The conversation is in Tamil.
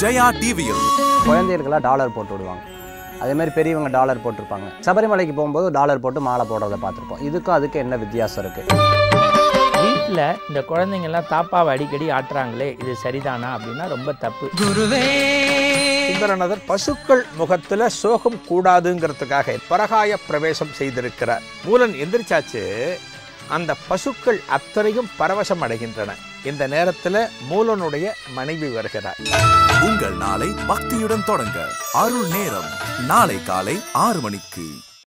ஜெயா டிவியில் குழந்தைகளுக்கெல்லாம் டாலர் போட்டு விடுவாங்க அதே மாதிரி பெரியவங்க டாலர் போட்டிருப்பாங்க சபரிமலைக்கு போகும்போது டாலர் போட்டு மாலை போடுறத பார்த்துருப்போம் இதுக்கும் அதுக்கு என்ன வித்தியாசம் இருக்குது வீட்டில் இந்த குழந்தைங்கள்லாம் தாப்பாவை அடிக்கடி ஆட்டுறாங்களே இது சரிதானா அப்படின்னா ரொம்ப தப்பு சுந்தரநாதர் பசுக்கள் முகத்துல சோகம் கூடாதுங்கிறதுக்காக பரகாய பிரவேசம் செய்திருக்கிறார் மூலன் எந்திரிச்சாச்சு அந்த பசுக்கள் அத்தனையும் பரவசம் அடைகின்றன இந்த நேரத்துல மூலனுடைய மனைவி வருகிறார் உங்கள் நாளை பக்தியுடன் தொடங்க அருள் நேரம் நாளை காலை ஆறு மணிக்கு